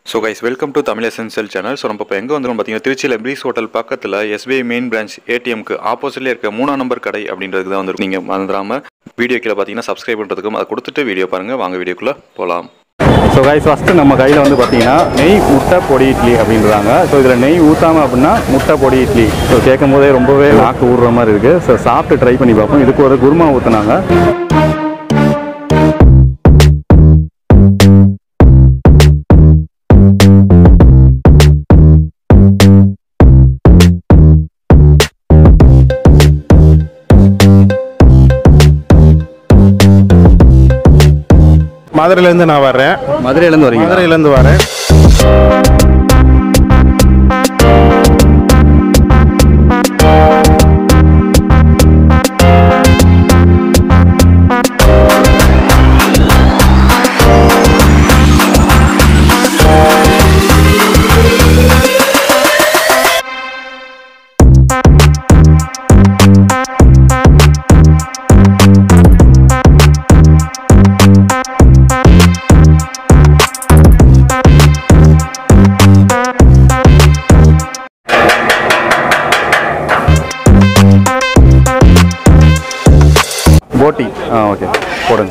So guys welcome to Tamil essential channel so நம்ம இப்போ எங்கே வந்துடும் பார்த்தீங்கன்னா திருச்சியில் பிரீஸ் ஹோட்டல் பக்கத்தில் எஸ்பிஐ மெயின் பிரான்ச் ஏடிஎம்க்கு ஆப்போசிட்லேயே இருக்க மூணாம் நம்பர் கடை அப்படின்றதுக்கு தான் வந்து நீங்கள் மறந்துடாமல் வீடியோ கீழே பார்த்தீங்கன்னா சப்ஸ்கிரைப் பண்ணுறதுக்கும் அதை கொடுத்துட்டு வீடியோ பாருங்கள் வாங்க வீடியோக்குள்ளே போகலாம் ஸோ கைஸ் ஃபஸ்ட்டு நம்ம கையில் வந்து பார்த்தீங்கன்னா நெய் முட்டை பொடி இட்லி அப்படின்றாங்க ஸோ இதில் நெய் ஊற்றாம அப்படின்னா முட்டை பொடி இட்லி ஸோ கேட்கும் போதே ரொம்பவே நாக்கு ஊறுற மாதிரி இருக்குது ஸோ சாப்பிட்டு ட்ரை பண்ணி பார்ப்போம் இதுக்கு ஒரு குருமா ஊற்றுனாங்க மதுரையிலேருந்து நான் வர்றேன் மதுரையிலேருந்து வரீங்க மதுரையிலேருந்து வரேன் போட்டி ஆ ஓகே போடுங்க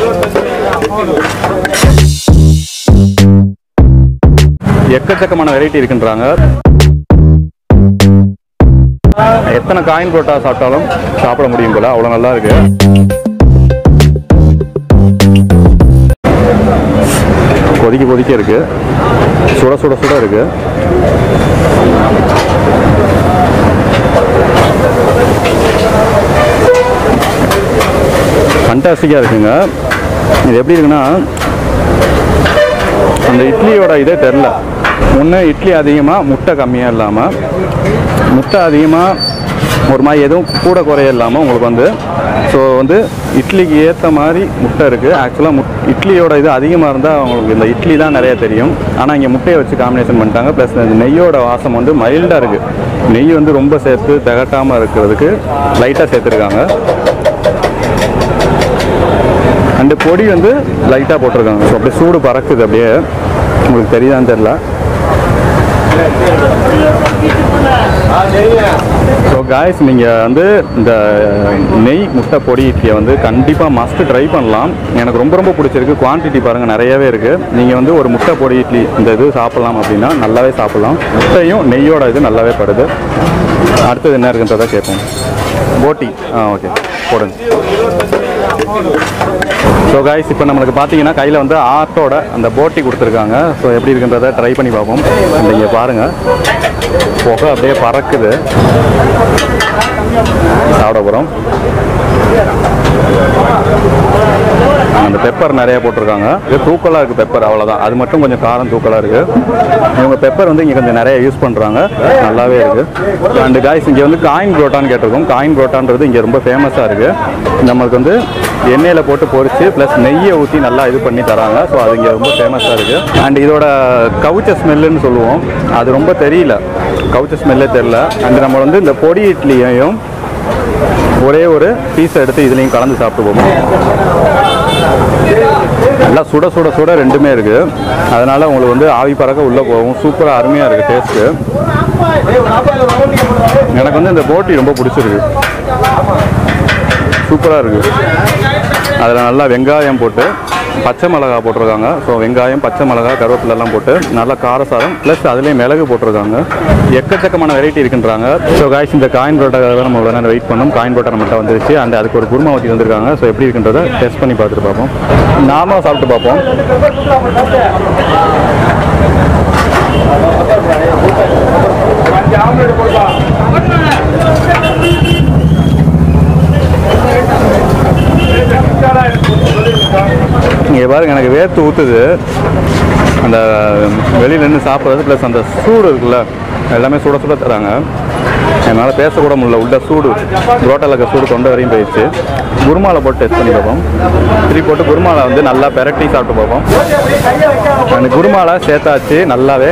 எக்கச்சக்கமான வெரைட்டி இருக்குன்றாங்க எத்தனை காயின் புரோட்டா சாப்பிட்டாலும் சாப்பிட முடியும் போல அவ்வளோ நல்லா இருக்கு கொதிக்க கொதிக்க இருக்கு சுட சுட சுட இருக்கு ஃபண்டாஸ்டிக்காக இருக்குங்க இது எப்படி இருக்குன்னா அந்த இட்லியோட இதே தெரில ஒன்று இட்லி அதிகமாக முட்டை கம்மியாக இல்லாமல் முட்டை அதிகமாக ஒரு மாதிரி எதுவும் கூட குறைய இல்லாமல் உங்களுக்கு வந்து ஸோ வந்து இட்லிக்கு ஏற்ற மாதிரி முட்டை இருக்குது ஆக்சுவலாக முட் இட்லியோட இது அதிகமாக இருந்தால் உங்களுக்கு இந்த இட்லி தான் நிறைய தெரியும் ஆனால் இங்கே முட்டையை வச்சு காம்பினேஷன் பண்ணிட்டாங்க ப்ளஸ் இந்த நெய்யோட வாசம் வந்து மைல்டாக இருக்குது நெய் வந்து ரொம்ப சேர்த்து திகட்டாமல் இருக்கிறதுக்கு லைட்டாக சேர்த்துருக்காங்க அண்டு பொடி வந்து லைட்டாக போட்டிருக்காங்க ஸோ அப்படியே சூடு பறக்குது அப்படியே உங்களுக்கு தெரியுதான்னு தெரில ஸோ காய்ஸ் நீங்கள் வந்து இந்த நெய் முட்டை பொடி இட்லியை வந்து கண்டிப்பாக மஸ்ட்டு ட்ரை பண்ணலாம் எனக்கு ரொம்ப ரொம்ப பிடிச்சிருக்கு குவான்டிட்டி பாருங்கள் நிறையவே இருக்குது நீங்கள் வந்து ஒரு முட்டை பொடி இட்லி இந்த இது சாப்பிட்லாம் அப்படின்னா நல்லாவே சாப்பிட்லாம் முட்டையும் நெய்யோட இது நல்லாவே படுது அடுத்தது என்ன இருக்குன்றதை கேட்போம் போட்டி ஆ ஓகே போடுங்க ஸோ காய்ஸ் இப்போ நம்மளுக்கு பார்த்தீங்கன்னா கையில் வந்து ஆர்ட்டோட அந்த போட்டி கொடுத்துருக்காங்க ஸோ எப்படி இருக்குன்றதை ட்ரை பண்ணி பார்ப்போம் இங்கே பாருங்கள் புகை அப்படியே பறக்குது சாப்பிட போகிறோம் அந்த பெப்பர் நிறைய போட்டிருக்காங்க இது தூக்கலாக இருக்குது பெப்பர் அவ்வளோதான் அது மட்டும் கொஞ்சம் காரம் தூக்கலாக இருக்குது இவங்க பெப்பர் வந்து இங்கே கொஞ்சம் நிறைய யூஸ் பண்ணுறாங்க நல்லாவே இருக்குது அண்டு காய்ஸ் இங்கே வந்து காயின் புரோட்டான்னு கேட்டிருக்கோம் காயின் புரோட்டான்றது இங்கே ரொம்ப ஃபேமஸாக இருக்குது நம்மளுக்கு வந்து எண்ணெயில் போட்டு பொரிச்சு ப்ளஸ் நெய்யை ஊற்றி நல்லா இது பண்ணி தராங்க ஸோ அது இங்கே ரொம்ப ஃபேமஸாக இருக்குது அண்ட் இதோட கவுச்ச ஸ்மெல்லுன்னு சொல்லுவோம் அது ரொம்ப தெரியல கவுச்ச ஸ்மெல்லே தெரில அண்ட் நம்ம வந்து இந்த பொடி இட்லியையும் ஒரே ஒரு பீஸ் எடுத்து இதுலேயும் கலந்து சாப்பிட்டு போவோம் நல்லா சுட சுட சுட ரெண்டுமே இருக்குது அதனால் உங்களுக்கு வந்து ஆவி பறக்க உள்ளே போகும் சூப்பராக அருமையாக இருக்குது டேஸ்ட்டு எனக்கு வந்து இந்த போட்டி ரொம்ப பிடிச்சிருக்கு சூப்பராக இருக்குது அதில் நல்லா வெங்காயம் போட்டு பச்சை மிளகா போட்டிருக்காங்க ஸோ வெங்காயம் பச்சை மிளகா கருவேப்பிலை எல்லாம் போட்டு நல்லா காரசாரம் ப்ளஸ் அதுலேயும் மிளகு போட்டிருக்காங்க எக்கச்சக்கமான வெரைட்டி இருக்குன்றாங்க ஸோ காய்ஸ் இந்த காயின் புரோட்டாக்காக நம்ம உடனே வெயிட் பண்ணோம் காயின் புரோட்டா நம்மகிட்ட வந்துருச்சு அண்ட் அதுக்கு ஒரு குருமா ஊற்றி வந்திருக்காங்க ஸோ எப்படி இருக்குன்றதை டெஸ்ட் பண்ணி பார்த்துட்டு பார்ப்போம் நாம சாப்பிட்டு பார்ப்போம் இங்கே பாருங்க எனக்கு வேர்த்து ஊற்றுது அந்த வெளியில நின்று சாப்பிட்றது ப்ளஸ் அந்த சூடு இருக்குல்ல எல்லாமே சுட சுட தராங்க என்னால் பேசக்கூட முடியல உள்ள சூடு புரோட்டால இருக்க சூடு தொண்டை வரையும் போயிடுச்சு குருமாலை போட்டு டெஸ்ட் பண்ணி பார்ப்போம் திருப்பி போட்டு குருமாலை வந்து நல்லா பெரட்டி சாப்பிட்டு பார்ப்போம் அந்த குருமாலை சேர்த்தாச்சு நல்லாவே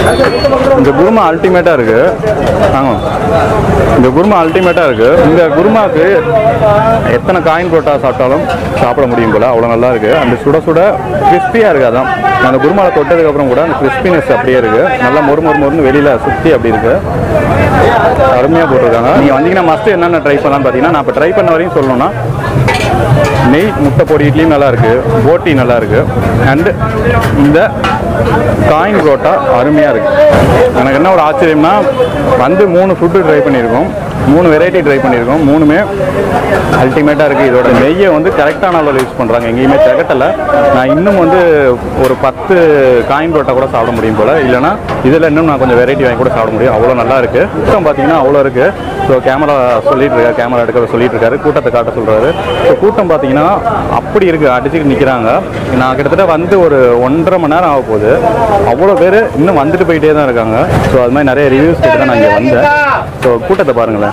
இந்த குருமா அல்டிமேட்டாக இருக்கு ஆமாம் இந்த குருமா அல்டிமேட்டாக இருக்கு இந்த குருமாக்கு எத்தனை காயின் புரோட்டா சாப்பிட்டாலும் சாப்பிட முடியும் போல அவ்வளோ நல்லா இருக்கு அந்த சுட சுட கிறிஸ்பியாக இருக்கு அதான் அந்த குருமாவில் தொட்டதுக்கு அப்புறம் கூட அந்த கிறிஸ்பினஸ் அப்படியே இருக்கு நல்லா மொறு மொறு மொறுன்னு வெளியில சுற்றி அப்படி இருக்கு அருமையாக போட்டிருக்காங்க நீங்கள் வந்தீங்கன்னா மஸ்ட் என்னென்ன ட்ரை பண்ணலாம்னு பார்த்தீங்கன்னா நான் இப்போ ட்ரை பண்ண வரையும் சொல்லணும்னா நெய் முட்டை பொடி இட்லியும் நல்லா இருக்கு போட்டி நல்லா இருக்கு அண்டு இந்த காயின் புரோட்டா அருமையாக இருக்கு எனக்கு என்ன ஒரு ஆச்சரியம்னா வந்து மூணு ஃபுட்டு ட்ரை பண்ணியிருக்கோம் மூணு வெரைட்டி ட்ரை பண்ணியிருக்கோம் மூணுமே அல்டிமேட்டாக இருக்குது இதோட நெய்யை வந்து கரெக்டான அளவில் யூஸ் பண்ணுறாங்க எங்கேயுமே திகட்டலை நான் இன்னும் வந்து ஒரு பத்து காயின் புரோட்டா கூட சாப்பிட முடியும் போல் இல்லைனா இதில் இன்னும் நான் கொஞ்சம் வெரைட்டி வாங்கி கூட சாப்பிட முடியும் அவ்வளோ நல்லா இருக்குது கூட்டம் பார்த்தீங்கன்னா அவ்வளோ இருக்குது ஸோ கேமரா சொல்லிட்டு இருக்காரு கேமரா எடுக்க சொல்லிட்டு இருக்காரு கூட்டத்தை காட்ட சொல்கிறாரு ஸோ கூட்டம் பார்த்தீங்கன்னா அப்படி இருக்குது அடிச்சுட்டு நிற்கிறாங்க நான் கிட்டத்தட்ட வந்து ஒரு ஒன்றரை மணி நேரம் ஆக போகுது அவ்வளோ பேர் இன்னும் வந்துட்டு போயிட்டே தான் இருக்காங்க ஸோ அது மாதிரி நிறைய ரிவ்யூஸ் கிட்ட தான் நான் இங்கே வந்தேன் ஸோ கூட்டத்தை பாருங்களேன்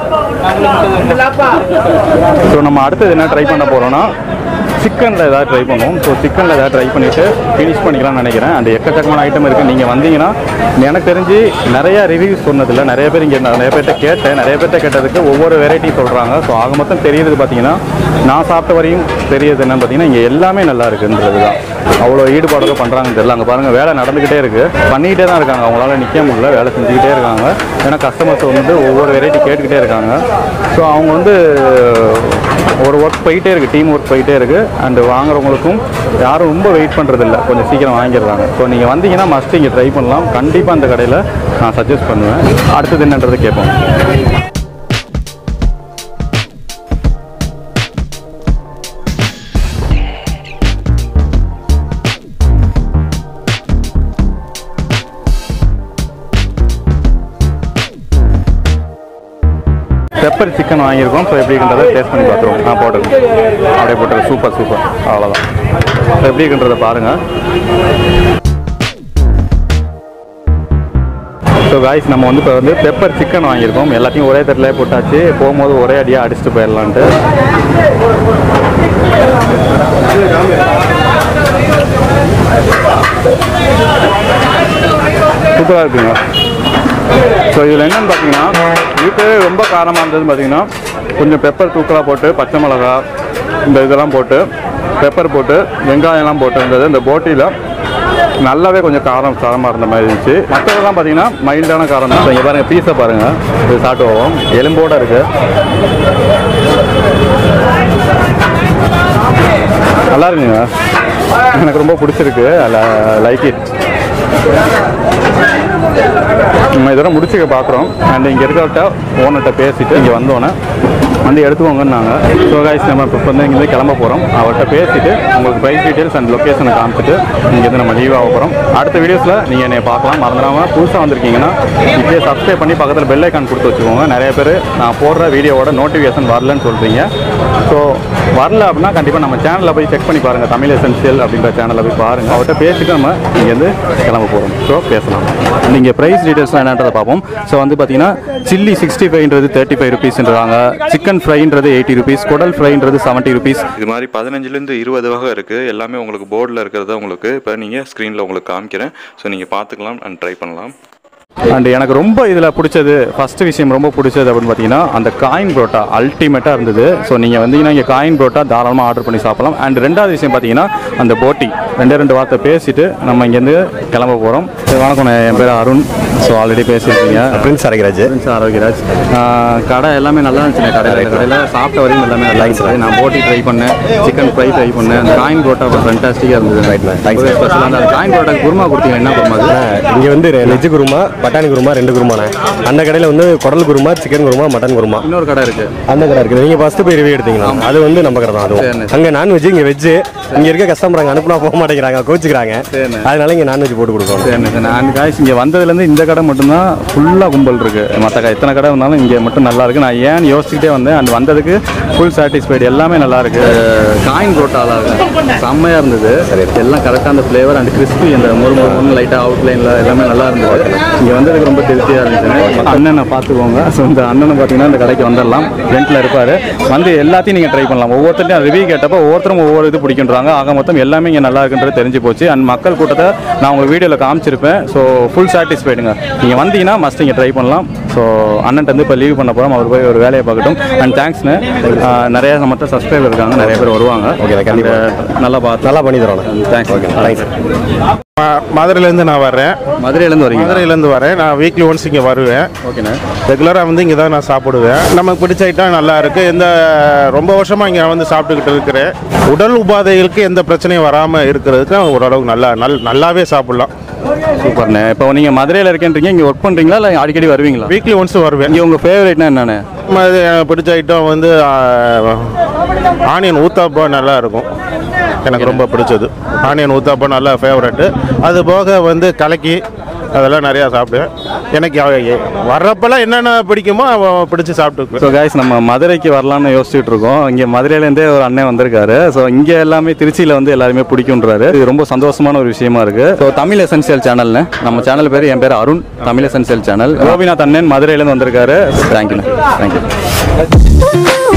ஸோ நம்ம அடுத்தது என்ன ட்ரை பண்ண போகிறோம்னா சிக்கனில் ஏதாவது ட்ரை பண்ணுவோம் ஸோ சிக்கனில் ஏதாவது ட்ரை பண்ணிவிட்டு ஃபினிஷ் பண்ணிக்கலாம்னு நினைக்கிறேன் அந்த எக்கச்சக்கமான ஐட்டம் இருக்குது நீங்கள் வந்தீங்கன்னா எனக்கு தெரிஞ்சு நிறைய ரிவ்யூஸ் சொன்னதில்ல நிறைய பேர் இங்கே நிறைய பேர்கிட்ட கேட்டேன் நிறைய பேர்கிட்ட கேட்டதுக்கு ஒவ்வொரு வெரைட்டி சொல்கிறாங்க ஸோ ஆக மொத்தம் தெரியுது பார்த்தீங்கன்னா நான் சாப்பிட்ட வரையும் தெரியுது என்னன்னு பார்த்தீங்கன்னா இங்கே எல்லாமே நல்லா இருக்குன்றது தான் அவ்வளோ ஈடுபாடோட பண்ணுறாங்கன்னு தெரியல அங்கே பாருங்கள் வேலை நடந்துக்கிட்டே இருக்குது பண்ணிக்கிட்டே தான் இருக்காங்க அவங்களால நிற்க முடியல வேலை செஞ்சுக்கிட்டே இருக்காங்க ஏன்னா கஸ்டமர்ஸ் வந்து ஒவ்வொரு வெரைட்டி கேட்டுக்கிட்டே இருக்காங்க ஸோ அவங்க வந்து ஒரு ஒர்க் போயிட்டே இருக்குது டீம் ஒர்க் போயிட்டே இருக்குது அண்டு வாங்குறவங்களுக்கும் யாரும் ரொம்ப வெயிட் பண்ணுறது இல்லை கொஞ்சம் சீக்கிரம் வாங்கிடுறாங்க ஸோ நீங்கள் வந்தீங்கன்னா மஸ்ட் இங்கே ட்ரை பண்ணலாம் கண்டிப்பாக அந்த கடையில் நான் சஜஸ்ட் பண்ணுவேன் அடுத்தது என்னன்றது கேட்போம் பெப்பர் சிக்கன் வாங்கியிருக்கோம் ஸோ எப்படின்றதை டேஸ்ட் பண்ணி பார்த்துருவோம் நான் போட்டுருங்க அப்படியே போட்டுருங்க சூப்பர் சூப்பர் அவ்வளோதான் ஸோ எப்படி இருக்குன்றதை பாருங்கள் ஸோ காய்ஸ் நம்ம வந்து இப்போ வந்து பெப்பர் சிக்கன் வாங்கியிருக்கோம் எல்லாத்தையும் ஒரே தட்டிலே போட்டாச்சு போகும்போது ஒரே அடியாக அடிச்சுட்டு போயிடலான்ட்டு சூப்பராக இருக்குங்க ஸோ இதில் என்னன்னு பார்த்தீங்கன்னா இதுக்கு ரொம்ப காரமாக இருந்ததுன்னு பார்த்தீங்கன்னா கொஞ்சம் பெப்பர் தூக்கலாக போட்டு பச்சை மிளகா இந்த இதெல்லாம் போட்டு பெப்பர் போட்டு வெங்காயம்லாம் போட்டு இருந்தது இந்த போட்டியில் நல்லாவே கொஞ்சம் காரம் காரமாக இருந்த மாதிரி இருந்துச்சு மற்றதெல்லாம் பார்த்தீங்கன்னா மைல்டான காரம் தான் இங்கே பாருங்கள் பீஸை பாருங்கள் இது சாப்பிட்டு எலும்போட இருக்குது நல்லா இருக்குங்க எனக்கு ரொம்ப பிடிச்சிருக்கு லைக் இட் நம்ம இதெல்லாம் முடிச்சுக்க பார்க்குறோம் அண்ட் இங்கே இருக்கிறவர்கிட்ட ஓனர்கிட்ட பேசிட்டு இங்கே வந்தோன்னே வந்து எடுத்துக்கோங்கன்னாங்க ஸோ காய்ஸ் நம்ம இப்போ வந்து இங்கேருந்து கிளம்ப போகிறோம் அவர்கிட்ட பேசிட்டு உங்களுக்கு ப்ரைஸ் டீட்டெயில்ஸ் அண்ட் லொக்கேஷனை காமிச்சிட்டு இங்கேருந்து நம்ம லீவ் ஆக போகிறோம் அடுத்த வீடியோஸில் நீங்கள் என்னை பார்க்கலாம் மறந்துடாமல் புதுசாக வந்திருக்கீங்கன்னா இப்படியே சப்ஸ்கிரைப் பண்ணி பக்கத்தில் பெல் ஐக்கான் கொடுத்து வச்சுக்கோங்க நிறைய பேர் நான் போடுற வீடியோவோட நோட்டிஃபிகேஷன் வரலன்னு சொல்கிறீங்க ஸோ வரல அப்படின்னா கண்டிப்பாக நம்ம சேனலில் போய் செக் பண்ணி பாருங்கள் தமிழ் எசென்சியல் அப்படின்ற சேனலில் போய் பாருங்கள் அவர்கிட்ட பேசிட்டு நம்ம இங்கேருந்து கிளம்ப போகிறோம் ஸோ பேசலாம் நீங்கள் ப்ரைஸ் டீட்டெயில்ஸ்லாம் என்னன்றதை பார்ப்போம் ஸோ வந்து பார்த்தீங்கன்னா சில்லி சிக்ஸ்டி ஃபைவ்ன்றது தேர்ட்டி ஃபைவ் ருபீஸ்ன்றாங்க சிக்கன் ஃப்ரைன்றது எயிட்டி ருபீஸ் குடல் ஃப்ரைன்றது செவன்ட்டி ருபீஸ் இது மாதிரி பதினஞ்சுலேருந்து இருபது வகை இருக்குது எல்லாமே உங்களுக்கு போர்டில் இருக்கிறத உங்களுக்கு இப்போ நீங்கள் ஸ்க்ரீனில் உங்களுக்கு காமிக்கிறேன் ஸோ நீங்கள் பார்த்துக்கலாம் அண்ட் ட்ரை பண்ணலாம் அண்ட் எனக்கு ரொம்ப இதில் பிடிச்சது ஃபஸ்ட்டு விஷயம் ரொம்ப பிடிச்சது அப்படின்னு பார்த்தீங்கன்னா அந்த காயின் புரோட்டா அல்டிமேட்டாக இருந்தது ஸோ நீங்கள் வந்தீங்கன்னா இங்கே காயின் புரோட்டா தாராளமாக ஆர்டர் பண்ணி சாப்பிடலாம் அண்ட் ரெண்டாவது விஷயம் பார்த்தீங்கன்னா அந்த போட்டி ரெண்டே ரெண்டு வார்த்தை பேசிட்டு நம்ம இங்கேருந்து கிளம்ப போகிறோம் வணக்கம் நான் என் பேர் அருண் ஸோ ஆல்ரெடி பேசியிருக்கீங்க பிரின்ஸ் அரகராஜ் பிரின்ஸ் ஆரோக்கியராஜ் ஆஹ் கடை எல்லாமே நல்லா இருந்துச்சு கடை கடையில் சாப்பிட்ட வரையும் எல்லாமே நல்லா இருந்துச்சு நான் போட்டி ட்ரை பண்ணேன் சிக்கன் ஃப்ரை ட்ரை பண்ணேன் அந்த காயின் புரோட்டா ஃபண்டாஸ்டிக்காக இருந்தது Thanks. ஸ்பெஷலாக அந்த காயின் புரோட்டா குருமா கொடுத்தீங்க என்ன குருமா அது இங்க வந்து வெஜ் குருமா பட்டாணி குருமா ரெண்டு குருமாண்ணே அந்த கடையில வந்து குடல் குருமா சிக்கன் குருமா மட்டன் குருமா இன்னொரு கடை இருக்குது அந்த கடை இருக்குது நீங்க ஃபர்ஸ்ட் போய் ரிவ்யூ எடுத்தீங்களா அது வந்து நம்ம கடை தான் சரிண்ணே. அதுவும் அங்க நான்வெஜ் இங்க வெஜ் இங்க இருக்க கஸ்டமர் அங்க அனுப்புனா போக மாட்டேங்கிறாங்க கோச்சுக்கிறாங்க சரிண்ணே. அதனால இங்க நான்வெஜ் போட்டு கொடுக்கணும் சரி நான் காய்ஸ் இங்கே வந்ததுலேருந்து இந்த கடை மட்டும்தான் ஃபுல்லாக கும்பல் இருக்கு மற்ற கடை எத்தனை கடை வந்தாலும் இங்கே மட்டும் நல்லா இருக்கு நான் ஏன் யோசிச்சுக்கிட்டே வந்தேன் அந்த வந்ததுக்கு ஃபுல் சாட்டிஸ்ஃபைடு எல்லாமே நல்லா இருக்கு காயின் புரோட்டால செம்மையாக இருந்தது எல்லாம் கரெக்டாக அந்த ஃப்ளேவர் அண்ட் கிறிஸ்பி அந்த மொறு மொறுன்னு லைட்டாக அவுட்லைனில் எல்லாமே நல்லா இருந்தது இங்கே இங்கே வந்ததுக்கு ரொம்ப திருப்தியாக இருந்துச்சு அண்ணனை பார்த்துக்கோங்க ஸோ இந்த அண்ணனை பார்த்தீங்கன்னா இந்த கடைக்கு வந்துடலாம் ஃப்ரண்ட்டில் இருப்பார் வந்து எல்லாத்தையும் நீங்கள் ட்ரை பண்ணலாம் ஒவ்வொருத்தரையும் ரிவ்யூ கேட்டப்போ ஒவ்வொருத்தரும் ஒவ்வொரு இது பிடிக்கின்றாங்க ஆக மொத்தம் எல்லாமே இங்கே நல்லா இருக்குன்றது தெரிஞ்சு போச்சு அண்ட் மக்கள் கூட்டத்தை நான் உங்கள் வீடியோவில் காமிச்சிருப்பேன் ஸோ ஃபுல் சாட்டிஸ்ஃபைடுங்க நீங்கள் வந்தீங்கன்னா மஸ்ட் இங்கே ட்ரை பண்ணலாம் ஸோ அண்ணன்ட்ட வந்து இப்போ லீவ் பண்ண போகிறோம் அவர் போய் ஒரு வேலையை பார்க்கட்டும் அண்ட் தேங்க்ஸ்ண்ணே நிறைய நம்மகிட்ட சப்ஸ்கிரைபர் இருக்காங்க நிறைய பேர் வருவாங்க Okay, கண்டிப்பா. And நல்லா பார்த்து நல்லா பண்ணி தரோம் தேங்க்ஸ் ஓகே தேங்க்ஸ் ம- மதுரையிலேருந்து நான் வர்றேன் மதுரையிலேருந்து வரீங்க மதுரையிலேருந்து வரேன் நான் வீக்லி ஒன்ஸ் இங்கே வருவேன் ஓகேண்ணே ரெகுலராக வந்து இங்கே தான் நான் சாப்பிடுவேன் நமக்கு பிடிச்ச ஐட்டம் நல்லா இருக்குது எந்த ரொம்ப வருஷமாக இங்கே வந்து சாப்பிட்டுக்கிட்டு இருக்கிறேன் உடல் உபாதைகளுக்கு எந்த பிரச்சனையும் வராமல் இருக்கிறதுக்கு ஓரளவுக்கு நல்லா நல் நல்லாவே சாப்பிட்லாம் சூப்பர்ண்ணே இப்போ நீங்கள் மதுரையில் இருக்கேன்றீங்க இங்கே ஒர்க் பண்ணுறீங்களா இல்லை அடிக்கடி வருவீங்களா வீக்லி ஒன்ஸ் வருவேன் இங்கே உங்கள் ஃபேவரேட்னா என்னண்ணே ம- இது எனக்கு பிடிச்ச ஐட்டம் வந்து ஆனியன் ஊத்தாப்பா நல்லா இருக்கும் எனக்கு ரொம்ப பிடிச்சது ஆனியன் ஊத்தாப்பா நல்லா ஃபேவரெட்டு அது போக வந்து கலக்கி அதெல்லாம் நிறையா சாப்பிடுவேன் எனக்கு அவ- எ- வர்றப்பெல்லாம் என்னென்ன பிடிக்குமோ அவ- பிடிச்சி சாப்பிட்டுக்குவேன் ஸோ கைஸ் நம்ம மதுரைக்கு வரலாம்னு யோசிச்சுட்டு இருக்கோம் இங்கே மதுரையிலேருந்தே ஒரு அண்ணன் வந்திருக்காரு ஸோ இங்கே எல்லாமே திருச்சியில் வந்து எல்லாருமே பிடிக்குன்றாரு இது ரொம்ப சந்தோஷமான ஒரு விஷயமா இருக்கு ஸோ தமிழ் எசென்சியல் சேனல்னு நம்ம சேனல் பேர் என் பேர் அருண் தமிழ் எசென்சியல் சேனல் கோபிநாத் அண்ணன் மதுரையிலேருந்து வந்திருக்காரு தேங்க்யூண்ணே தேங்க்யூ